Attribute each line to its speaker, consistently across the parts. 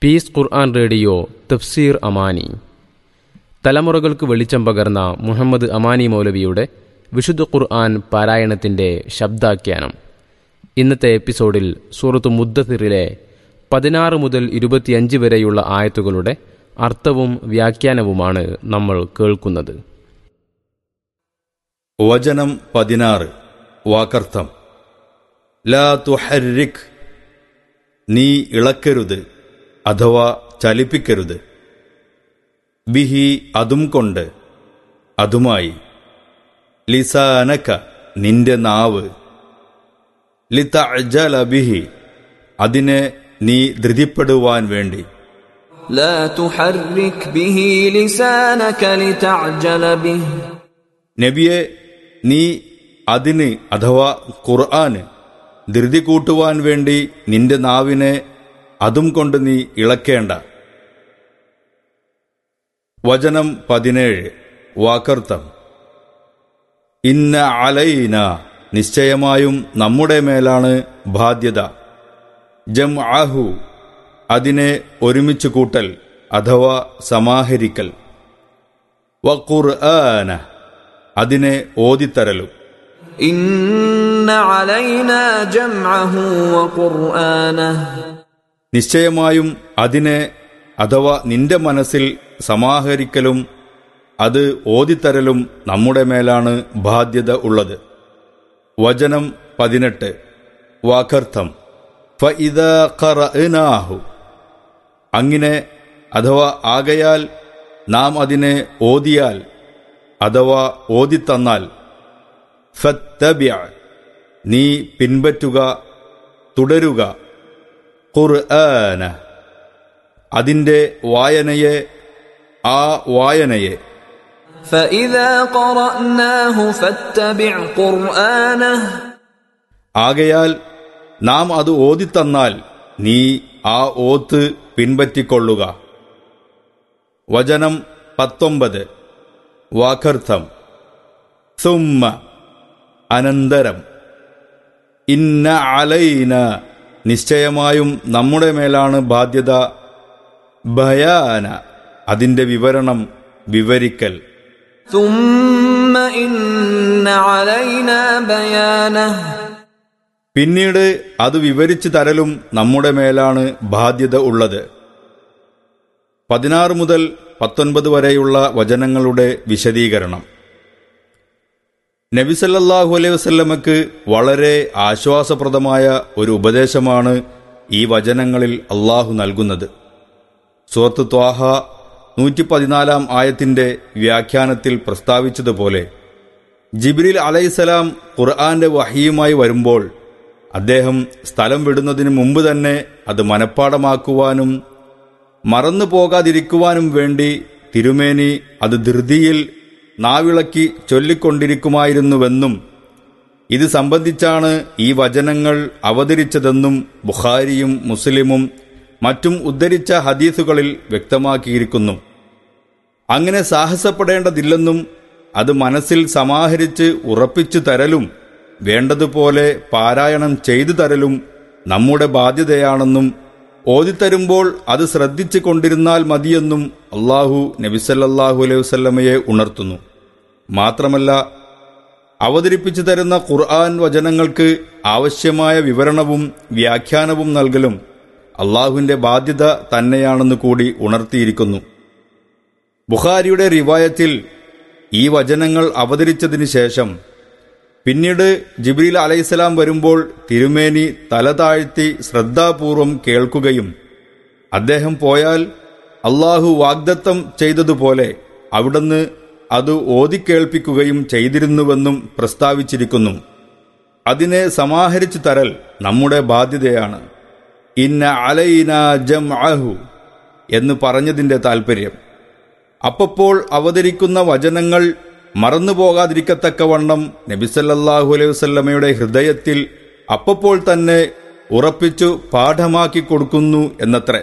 Speaker 1: piece ഖുർആൻ radio തഫ്സീർ അമാനി തലമുറകൾക്ക് വെളിച്ചം പകർന്ന മുഹമ്മദ് അമാനി മൗലവിയുടെ വിശുദ്ധ ഖുർആൻ പാരായണത്തിൻ്റെ ശബ്ദാഖ്യാനം ഇന്നത്തെ എപ്പിസോഡിൽ സൂറത്ത് മുദ്ദത്തിറിലെ പതിനാറ് മുതൽ ഇരുപത്തിയഞ്ച് വരെയുള്ള ആയത്തുകളുടെ അർത്ഥവും വ്യാഖ്യാനവുമാണ് നമ്മൾ കേൾക്കുന്നത്
Speaker 2: വചനം പതിനാറ് വാക്കർത്ഥം ലാ തുഹരിക് നീ ഇളക്കരുത് അഥവാ ചലിപ്പിക്കരുത് ബിഹി അതും കൊണ്ട് അതുമായി ലിസാനക നിന്റെ നാവ് ലിതഅജല ബിഹി അതിനെ നീ ധൃതിപ്പെടുവാൻ വേണ്ടി
Speaker 3: لا تحرك به لسانك لتعجل به
Speaker 2: നബിയെ നീ അതിന് അഥവാ ഖുർആന് ധൃതി കൂട്ടുവാൻ വേണ്ടി നിന്റെ നാവിനെ അതും കൊണ്ട് നീ ഇളക്കേണ്ട വചനം പതിനേഴ് വാക്കർത്ഥം ഇന്ന അലൈന നിശ്ചയമായും നമ്മുടെ മേലാണ് ബാധ്യത ജം ആഹു അതിനെ ഒരുമിച്ച് കൂട്ടൽ അഥവാ സമാഹരിക്കൽ വഖുർആന അതിനെ ഓതിത്തരലും
Speaker 3: إن علينا جمعه وقرآنه
Speaker 2: നിശ്ചയമായും അതിനെ അഥവാ നിന്റെ മനസ്സിൽ സമാഹരിക്കലും അത് ഓതിത്തരലും നമ്മുടെ മേലാണ് ബാധ്യത ഉള്ളത് വചനം പതിനെട്ട് വാക്കർത്ഥം ഫഇദ ഖറഅനാഹു അങ്ങനെ അഥവാ ആകയാൽ നാം അതിനെ ഓതിയാൽ അഥവാ ഓതിത്തന്നാൽ ഫത്തബിഅ നീ പിൻപറ്റുക തുടരുക ഖുർആന അതിൻ്റെ വായനയെ ആ വായനയെ
Speaker 3: فإذا قرأناه فاتبع قرآنه
Speaker 2: ആകയാൽ നാം അത് ഓതിത്തന്നാൽ നീ ആ ഓത്ത് പിൻപറ്റിക്കൊള്ളുക വചനം പത്തൊമ്പത് വാക്കർത്ഥം സുമ്മ അനന്തരം ഇന്ന അലൈന നിശ്ചയമായും നമ്മുടെ മേലാണ് ബാധ്യത ഭയാന അതിൻ്റെ വിവരണം വിവരിക്കൽ
Speaker 3: ثم إن علينا بيانه
Speaker 2: പിന്നീട് അത് വിവരിച്ചു തരലും നമ്മുടെ മേലാണ് ബാധ്യത ഉള്ളത് പതിനാറ് മുതൽ പത്തൊൻപത് വരെയുള്ള വചനങ്ങളുടെ വിശദീകരണം നബിസല്ലാഹു അലൈഹി വസല്ലമക്ക് വളരെ ആശ്വാസപ്രദമായ ഒരു ഉപദേശമാണ് ഈ വചനങ്ങളിൽ അള്ളാഹു നൽകുന്നത് സുഹൃത്ത് ത്വാഹ നൂറ്റി പതിനാലാം ആയത്തിന്റെ വ്യാഖ്യാനത്തിൽ പ്രസ്താവിച്ചതുപോലെ ജിബ്രിൽ അലൈസലാം ഖുർആന്റെ വഹിയുമായി വരുമ്പോൾ അദ്ദേഹം സ്ഥലം വിടുന്നതിന് മുമ്പ് തന്നെ അത് മനഃപ്പാടമാക്കുവാനും മറന്നു പോകാതിരിക്കുവാനും വേണ്ടി തിരുമേനി അത് ധൃതിയിൽ നാവിളക്കി ചൊല്ലിക്കൊണ്ടിരിക്കുമായിരുന്നുവെന്നും ഇത് സംബന്ധിച്ചാണ് ഈ വചനങ്ങൾ അവതരിച്ചതെന്നും ബുഖാരിയും മുസ്ലിമും മറ്റും ഉദ്ധരിച്ച ഹദീസുകളിൽ വ്യക്തമാക്കിയിരിക്കുന്നു അങ്ങനെ സാഹസപ്പെടേണ്ടതില്ലെന്നും അത് മനസ്സിൽ സമാഹരിച്ച് ഉറപ്പിച്ചു തരലും വേണ്ടതുപോലെ പാരായണം ചെയ്തു തരലും നമ്മുടെ ബാധ്യതയാണെന്നും ഓതിത്തരുമ്പോൾ അത് ശ്രദ്ധിച്ചു കൊണ്ടിരുന്നാൽ മതിയെന്നും അള്ളാഹു നബിസല്ലാഹു അലൈഹി വസല്ലമയെ ഉണർത്തുന്നു മാത്രമല്ല അവതരിപ്പിച്ചു തരുന്ന ഖുർആൻ വചനങ്ങൾക്ക് ആവശ്യമായ വിവരണവും വ്യാഖ്യാനവും നൽകലും അള്ളാഹുവിന്റെ ബാധ്യത തന്നെയാണെന്ന് കൂടി ഉണർത്തിയിരിക്കുന്നു ബുഖാരിയുടെ റിവായത്തിൽ ഈ വചനങ്ങൾ അവതരിച്ചതിന് ശേഷം പിന്നീട് ജിബ്രീൽ അലൈഹിസ്സലാം വരുമ്പോൾ തിരുമേനി തല താഴ്ത്തി ശ്രദ്ധാപൂർവം കേൾക്കുകയും അദ്ദേഹം പോയാൽ അള്ളാഹു വാഗ്ദത്തം ചെയ്തതുപോലെ അവിടുന്ന് അത് ഓതിക്കേൾപ്പിക്കുകയും ചെയ്തിരുന്നുവെന്നും പ്രസ്താവിച്ചിരിക്കുന്നു അതിനെ സമാഹരിച്ചു തരൽ നമ്മുടെ ബാധ്യതയാണ് ഇന്ന അലൈന ജം എന്ന് പറഞ്ഞതിന്റെ താൽപ്പര്യം അപ്പപ്പോൾ അവതരിക്കുന്ന വചനങ്ങൾ മറന്നുപോകാതിരിക്കത്തക്കവണ്ണം നബിസല്ലാഹു അലൈഹി വസല്ലമയുടെ ഹൃദയത്തിൽ അപ്പപ്പോൾ തന്നെ ഉറപ്പിച്ചു പാഠമാക്കി കൊടുക്കുന്നു എന്നത്രേ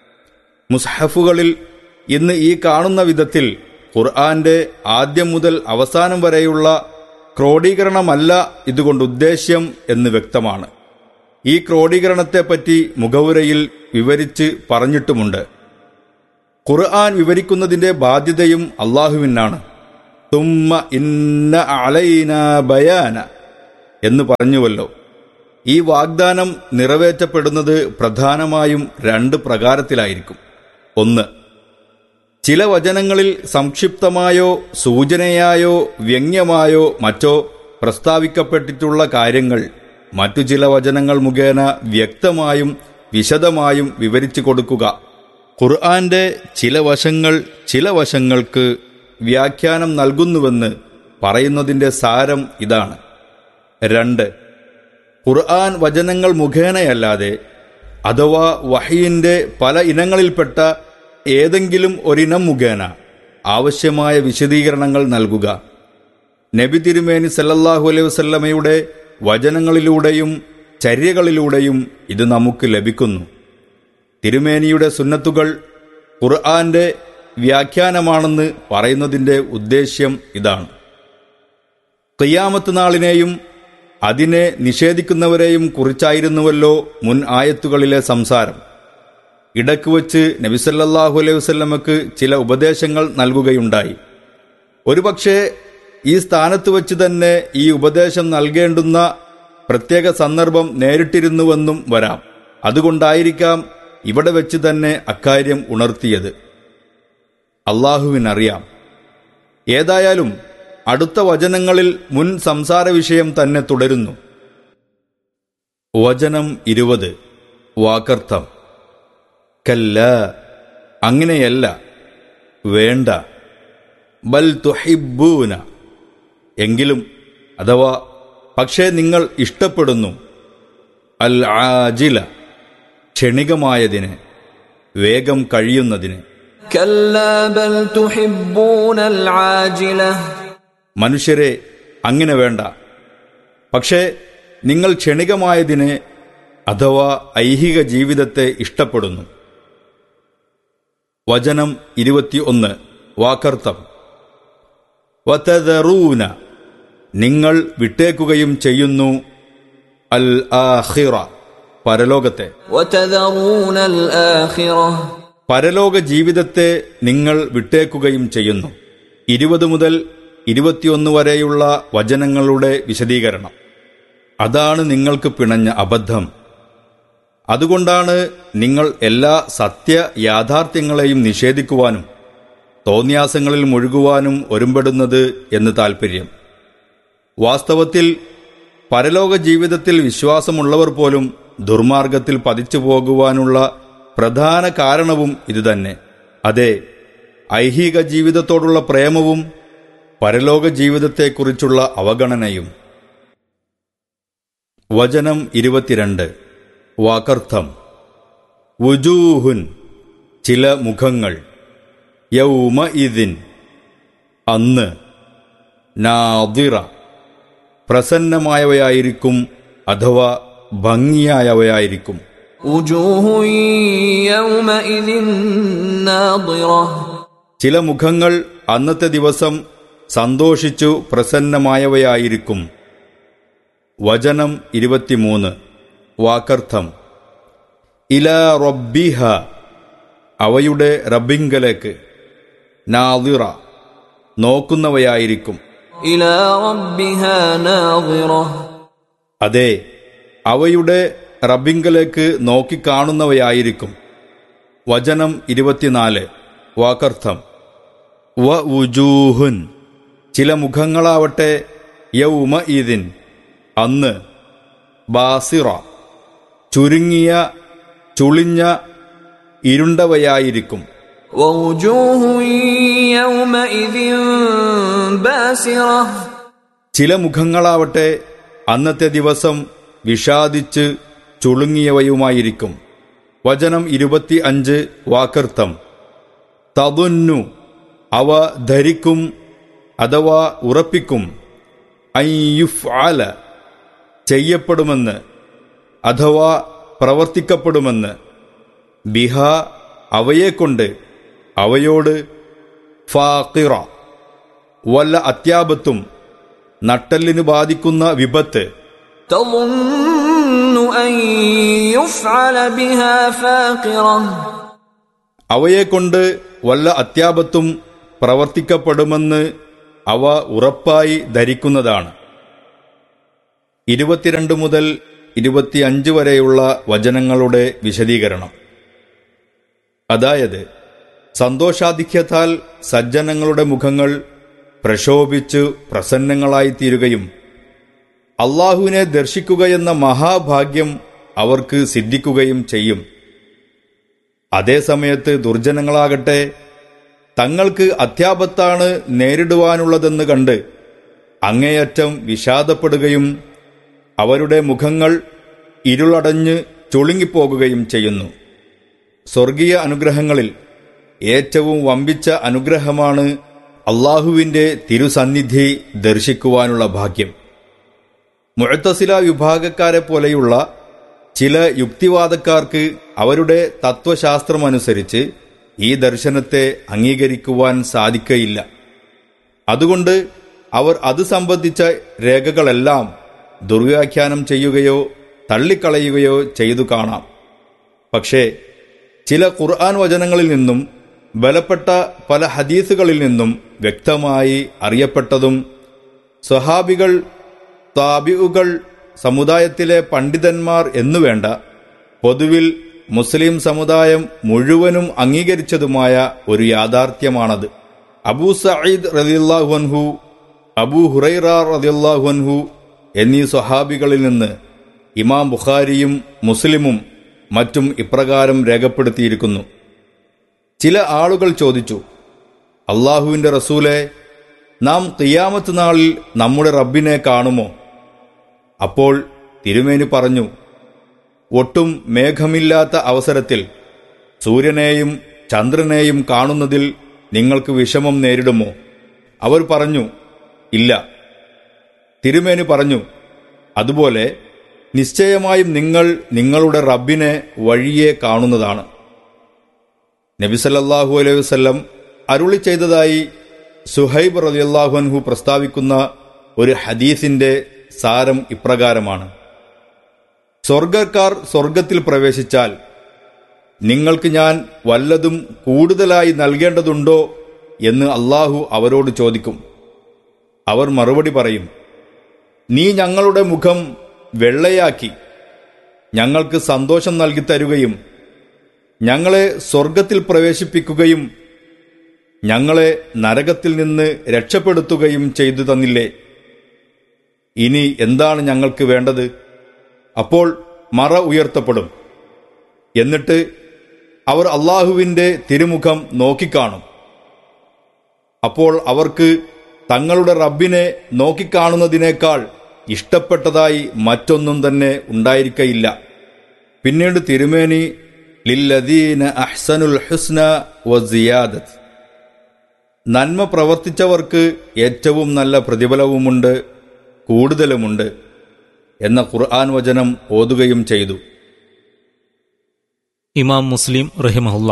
Speaker 2: മുസ്ഹഫുകളിൽ ഇന്ന് ഈ കാണുന്ന വിധത്തിൽ ഖുർആന്റെ ആദ്യം മുതൽ അവസാനം വരെയുള്ള ക്രോഡീകരണമല്ല ഇതുകൊണ്ട് ഉദ്ദേശ്യം എന്ന് വ്യക്തമാണ് ഈ ക്രോഡീകരണത്തെപ്പറ്റി മുഖവുരയിൽ വിവരിച്ച് പറഞ്ഞിട്ടുമുണ്ട് ഖുർആൻ വിവരിക്കുന്നതിന്റെ ബാധ്യതയും അള്ളാഹുവിനാണ് തുമ്മ ഇന്ന അലൈന ബയാന എന്ന് പറഞ്ഞുവല്ലോ ഈ വാഗ്ദാനം നിറവേറ്റപ്പെടുന്നത് പ്രധാനമായും രണ്ട് പ്രകാരത്തിലായിരിക്കും ഒന്ന് ചില വചനങ്ങളിൽ സംക്ഷിപ്തമായോ സൂചനയായോ വ്യംഗ്യമായോ മറ്റോ പ്രസ്താവിക്കപ്പെട്ടിട്ടുള്ള കാര്യങ്ങൾ മറ്റു ചില വചനങ്ങൾ മുഖേന വ്യക്തമായും വിശദമായും വിവരിച്ചു കൊടുക്കുക ഖുർആന്റെ ചില വശങ്ങൾ ചില വശങ്ങൾക്ക് വ്യാഖ്യാനം നൽകുന്നുവെന്ന് പറയുന്നതിന്റെ സാരം ഇതാണ് രണ്ട് ഖുർആൻ വചനങ്ങൾ മുഖേനയല്ലാതെ അഥവാ വഹയിന്റെ പല ഇനങ്ങളിൽപ്പെട്ട ഏതെങ്കിലും ഒരിനം മുഖേന ആവശ്യമായ വിശദീകരണങ്ങൾ നൽകുക നബി തിരുമേനി സല്ലല്ലാഹു അലൈഹി വസല്ലമയുടെ വചനങ്ങളിലൂടെയും ചര്യകളിലൂടെയും ഇത് നമുക്ക് ലഭിക്കുന്നു തിരുമേനിയുടെ സുന്നത്തുകൾ ഖുർആന്റെ വ്യാഖ്യാനമാണെന്ന് പറയുന്നതിന്റെ ഉദ്ദേശ്യം ഇതാണ് ഖിയാമത്ത് നാളിനെയും അതിനെ നിഷേധിക്കുന്നവരെയും കുറിച്ചായിരുന്നുവല്ലോ മുൻ ആയത്തുകളിലെ സംസാരം ഇടക്ക് വച്ച് നബിസല്ലാഹു അലൈഹി വസ്ല്ലമക്ക് ചില ഉപദേശങ്ങൾ നൽകുകയുണ്ടായി ഒരുപക്ഷെ ഈ സ്ഥാനത്ത് വച്ച് തന്നെ ഈ ഉപദേശം നൽകേണ്ടുന്ന പ്രത്യേക സന്ദർഭം നേരിട്ടിരുന്നുവെന്നും വരാം അതുകൊണ്ടായിരിക്കാം ഇവിടെ വെച്ച് തന്നെ അക്കാര്യം ഉണർത്തിയത് അള്ളാഹുവിനറിയാം ഏതായാലും അടുത്ത വചനങ്ങളിൽ മുൻ സംസാര വിഷയം തന്നെ തുടരുന്നു വചനം ഇരുപത് വാക്കർത്ഥം കല്ല അങ്ങനെയല്ല വേണ്ട ബൽ തുഹിബൂന എങ്കിലും അഥവാ പക്ഷേ നിങ്ങൾ ഇഷ്ടപ്പെടുന്നു അൽ ആജില ക്ഷണികമായതിന് വേഗം കഴിയുന്നതിന്
Speaker 3: كلا بل تحبون العاجلة
Speaker 2: മനുഷ്യരെ അങ്ങനെ വേണ്ട പക്ഷേ നിങ്ങൾ ക്ഷണികമായതിനെ അഥവാ ഐഹിക ജീവിതത്തെ ഇഷ്ടപ്പെടുന്നു വചനം ഇരുപത്തിയൊന്ന് വാക്കർത്ഥം വതദറൂന നിങ്ങൾ വിട്ടേക്കുകയും ചെയ്യുന്നു അൽ ആഖിറ പരലോകത്തെ
Speaker 3: وتذرون الآخرة
Speaker 2: പരലോക ജീവിതത്തെ നിങ്ങൾ വിട്ടേക്കുകയും ചെയ്യുന്നു ഇരുപത് മുതൽ ഇരുപത്തിയൊന്ന് വരെയുള്ള വചനങ്ങളുടെ വിശദീകരണം അതാണ് നിങ്ങൾക്ക് പിണഞ്ഞ അബദ്ധം അതുകൊണ്ടാണ് നിങ്ങൾ എല്ലാ സത്യ യാഥാർത്ഥ്യങ്ങളെയും നിഷേധിക്കുവാനും തോന്യാസങ്ങളിൽ മുഴുകുവാനും ഒരുമ്പെടുന്നത് എന്ന് താൽപ്പര്യം വാസ്തവത്തിൽ പരലോക ജീവിതത്തിൽ വിശ്വാസമുള്ളവർ പോലും ദുർമാർഗത്തിൽ പതിച്ചു പോകുവാനുള്ള പ്രധാന കാരണവും ഇതുതന്നെ അതെ ഐഹിക ജീവിതത്തോടുള്ള പ്രേമവും പരലോക ജീവിതത്തെക്കുറിച്ചുള്ള അവഗണനയും വചനം ഇരുപത്തിരണ്ട് വാക്കർത്ഥം വുജൂഹുൻ ചില മുഖങ്ങൾ യൗമ ഇതിൻ അന്ന് നാദിറ പ്രസന്നമായവയായിരിക്കും അഥവാ ഭംഗിയായവയായിരിക്കും
Speaker 3: وجوه يومئذ ناضرة
Speaker 2: ചില മുഖങ്ങൾ അന്നത്തെ ദിവസം സന്തോഷിച്ചു പ്രസന്നമായവയായിരിക്കും വചനം ഇരുപത്തിമൂന്ന് വാക്കർത്ഥം ഇല റബ്ബിഹ അവയുടെ റബ്ബിങ്കലേക്ക് നാദിറ നോക്കുന്നവയായിരിക്കും
Speaker 3: إلى ربها ناظرة
Speaker 2: അതെ അവയുടെ റബ്ബിങ്കലേക്ക് നോക്കിക്കാണുന്നവയായിരിക്കും വചനം ഇരുപത്തിനാല് വാക്കർത്ഥം വ ഉജൂഹുൻ ചില മുഖങ്ങളാവട്ടെ യൗമ ഈദിൻ അന്ന് ബാസിറ ചുരുങ്ങിയ ചുളിഞ്ഞ ഇരുണ്ടവയായിരിക്കും
Speaker 3: ووجوه يومئذ باسرة
Speaker 2: ചില മുഖങ്ങളാവട്ടെ അന്നത്തെ ദിവസം വിഷാദിച്ച് ചുളുങ്ങിയവയുമായിരിക്കും വചനം ഇരുപത്തി അഞ്ച് വാക്കർത്ഥം തതുന്നു അവ ധരിക്കും അഥവാ ഉറപ്പിക്കും ഐയുഫ് ആല ചെയ്യപ്പെടുമെന്ന് അഥവാ പ്രവർത്തിക്കപ്പെടുമെന്ന് ബിഹ അവയെക്കൊണ്ട് അവയോട് ഫാക്കിറ വല്ല അത്യാപത്തും നട്ടലിന് ബാധിക്കുന്ന വിപത്ത്
Speaker 3: تظن تظن أن يفعل بها فاقرة
Speaker 2: അവയെക്കൊണ്ട് വല്ല അത്യാപത്തും പ്രവർത്തിക്കപ്പെടുമെന്ന് അവ ഉറപ്പായി ധരിക്കുന്നതാണ് ഇരുപത്തിരണ്ട് മുതൽ ഇരുപത്തിയഞ്ച് വരെയുള്ള വചനങ്ങളുടെ വിശദീകരണം അതായത് സന്തോഷാധിക്യത്താൽ സജ്ജനങ്ങളുടെ മുഖങ്ങൾ പ്രശോഭിച്ചു പ്രസന്നങ്ങളായിത്തീരുകയും അള്ളാഹുവിനെ ദർശിക്കുകയെന്ന മഹാഭാഗ്യം അവർക്ക് സിദ്ധിക്കുകയും ചെയ്യും അതേസമയത്ത് ദുർജനങ്ങളാകട്ടെ തങ്ങൾക്ക് അത്യാപത്താണ് നേരിടുവാനുള്ളതെന്ന് കണ്ട് അങ്ങേയറ്റം വിഷാദപ്പെടുകയും അവരുടെ മുഖങ്ങൾ ഇരുളടഞ്ഞ് ചുളുങ്ങിപ്പോകുകയും ചെയ്യുന്നു സ്വർഗീയ അനുഗ്രഹങ്ങളിൽ ഏറ്റവും വമ്പിച്ച അനുഗ്രഹമാണ് അള്ളാഹുവിന്റെ തിരുസന്നിധി ദർശിക്കുവാനുള്ള ഭാഗ്യം മുഴത്തസില വിഭാഗക്കാരെ പോലെയുള്ള ചില യുക്തിവാദക്കാർക്ക് അവരുടെ തത്വശാസ്ത്രമനുസരിച്ച് ഈ ദർശനത്തെ അംഗീകരിക്കുവാൻ സാധിക്കയില്ല അതുകൊണ്ട് അവർ അത് സംബന്ധിച്ച രേഖകളെല്ലാം ദുർവ്യാഖ്യാനം ചെയ്യുകയോ തള്ളിക്കളയുകയോ ചെയ്തു കാണാം പക്ഷേ ചില ഖുർആൻ വചനങ്ങളിൽ നിന്നും ബലപ്പെട്ട പല ഹദീസുകളിൽ നിന്നും വ്യക്തമായി അറിയപ്പെട്ടതും സ്വഹാബികൾ താബിഉകൾ സമുദായത്തിലെ പണ്ഡിതന്മാർ എന്നുവേണ്ട പൊതുവിൽ മുസ്ലിം സമുദായം മുഴുവനും അംഗീകരിച്ചതുമായ ഒരു യാഥാർത്ഥ്യമാണത് അബൂ സയ്യിദ് റലിയല്ലാഹുഅൻഹു അബൂ ഹുറൈറ റലിയല്ലാഹുഅൻഹു എന്നീ സ്വഹാബികളിൽ നിന്ന് ഇമാം ബുഖാരിയും മുസ്ലിമും മറ്റും ഇപ്രകാരം രേഖപ്പെടുത്തിയിരിക്കുന്നു ചില ആളുകൾ ചോദിച്ചു അള്ളാഹുവിന്റെ റസൂലെ നാം തിയാമത്ത് നാളിൽ നമ്മുടെ റബ്ബിനെ കാണുമോ അപ്പോൾ തിരുമേനി പറഞ്ഞു ഒട്ടും മേഘമില്ലാത്ത അവസരത്തിൽ സൂര്യനെയും ചന്ദ്രനെയും കാണുന്നതിൽ നിങ്ങൾക്ക് വിഷമം നേരിടുമോ അവർ പറഞ്ഞു ഇല്ല തിരുമേനി പറഞ്ഞു അതുപോലെ നിശ്ചയമായും നിങ്ങൾ നിങ്ങളുടെ റബ്ബിനെ വഴിയെ കാണുന്നതാണ് നബിസല്ലാഹു അലൈഹി വസ്ല്ലം അരുളി ചെയ്തതായി സുഹൈബ് റലിയല്ലാഹുഅൻഹു പ്രസ്താവിക്കുന്ന ഒരു ഹദീസിന്റെ സാരം ഇപ്രകാരമാണ് സ്വർഗക്കാർ സ്വർഗത്തിൽ പ്രവേശിച്ചാൽ നിങ്ങൾക്ക് ഞാൻ വല്ലതും കൂടുതലായി നൽകേണ്ടതുണ്ടോ എന്ന് അള്ളാഹു അവരോട് ചോദിക്കും അവർ മറുപടി പറയും നീ ഞങ്ങളുടെ മുഖം വെള്ളയാക്കി ഞങ്ങൾക്ക് സന്തോഷം നൽകി തരുകയും ഞങ്ങളെ സ്വർഗത്തിൽ പ്രവേശിപ്പിക്കുകയും ഞങ്ങളെ നരകത്തിൽ നിന്ന് രക്ഷപ്പെടുത്തുകയും ചെയ്തു തന്നില്ലേ ഇനി എന്താണ് ഞങ്ങൾക്ക് വേണ്ടത് അപ്പോൾ മറ ഉയർത്തപ്പെടും എന്നിട്ട് അവർ അള്ളാഹുവിന്റെ തിരുമുഖം നോക്കിക്കാണും അപ്പോൾ അവർക്ക് തങ്ങളുടെ റബ്ബിനെ നോക്കിക്കാണുന്നതിനേക്കാൾ ഇഷ്ടപ്പെട്ടതായി മറ്റൊന്നും തന്നെ ഉണ്ടായിരിക്കയില്ല പിന്നീട് തിരുമേനി ലില്ലദീന അഹ്സനുൽ ഹുസ്ന വസിയാദത്ത് നന്മ പ്രവർത്തിച്ചവർക്ക് ഏറ്റവും നല്ല പ്രതിഫലവുമുണ്ട് കൂടുതലുമുണ്ട് എന്ന ഖുർആൻ വചനം ഓതുകയും ചെയ്തു
Speaker 4: ഇമാം മുസ്ലിം റഹിമഹുല്ല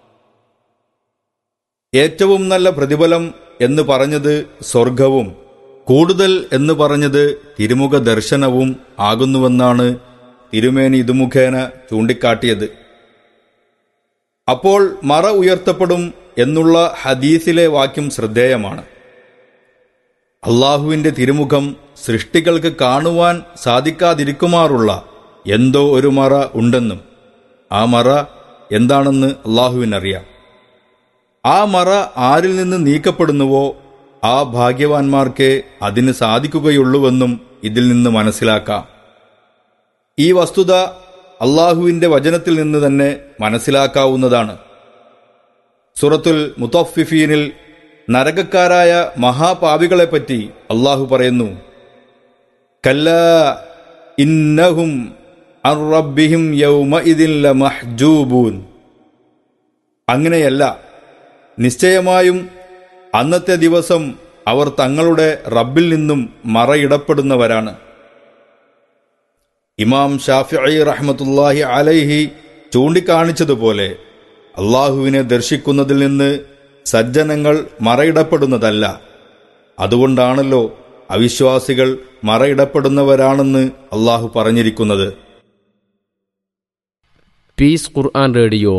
Speaker 2: ഏറ്റവും നല്ല പ്രതിഫലം എന്ന് പറഞ്ഞത് സ്വർഗവും കൂടുതൽ എന്ന് പറഞ്ഞത് തിരുമുഖ ദർശനവും ആകുന്നുവെന്നാണ് തിരുമേനി ഇതുമുഖേന ചൂണ്ടിക്കാട്ടിയത് അപ്പോൾ മറ ഉയർത്തപ്പെടും എന്നുള്ള ഹദീസിലെ വാക്യം ശ്രദ്ധേയമാണ് അള്ളാഹുവിന്റെ തിരുമുഖം സൃഷ്ടികൾക്ക് കാണുവാൻ സാധിക്കാതിരിക്കുമാറുള്ള എന്തോ ഒരു മറ ഉണ്ടെന്നും ആ മറ എന്താണെന്ന് അള്ളാഹുവിനറിയാം ആ മറ ആരിൽ നിന്ന് നീക്കപ്പെടുന്നുവോ ആ ഭാഗ്യവാന്മാർക്ക് അതിന് സാധിക്കുകയുള്ളൂവെന്നും ഇതിൽ നിന്ന് മനസ്സിലാക്കാം ഈ വസ്തുത അള്ളാഹുവിന്റെ വചനത്തിൽ നിന്ന് തന്നെ മനസ്സിലാക്കാവുന്നതാണ് സുറത്തുൽ മുത്തഫിഫീനിൽ നരകക്കാരായ മഹാപാപികളെപ്പറ്റി അള്ളാഹു പറയുന്നു കല്ല ഇന്നഹും അൻ റബ്ബിഹിം യൗമഇദിൻ ലമഹ്ജൂബൂൻ അങ്ങനെയല്ല നിശ്ചയമായും അന്നത്തെ ദിവസം അവർ തങ്ങളുടെ റബ്ബിൽ നിന്നും മറയിടപ്പെടുന്നവരാണ് ഇമാം ഷാഫിഇ റഹ്മത്തുല്ലാഹി അലൈഹി ചൂണ്ടിക്കാണിച്ചതുപോലെ അള്ളാഹുവിനെ ദർശിക്കുന്നതിൽ നിന്ന് സജ്ജനങ്ങൾ മറയിടപ്പെടുന്നതല്ല അതുകൊണ്ടാണല്ലോ അവിശ്വാസികൾ മറയിടപ്പെടുന്നവരാണെന്ന് അള്ളാഹു പറഞ്ഞിരിക്കുന്നത്
Speaker 1: പീസ് ഖുർആൻ റേഡിയോ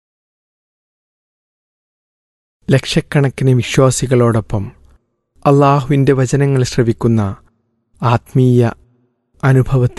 Speaker 5: ലക്ഷക്കണക്കിന് വിശ്വാസികളോടൊപ്പം അള്ളാഹുവിൻ്റെ വചനങ്ങൾ ശ്രവിക്കുന്ന ആത്മീയ അനുഭവത്തിൽ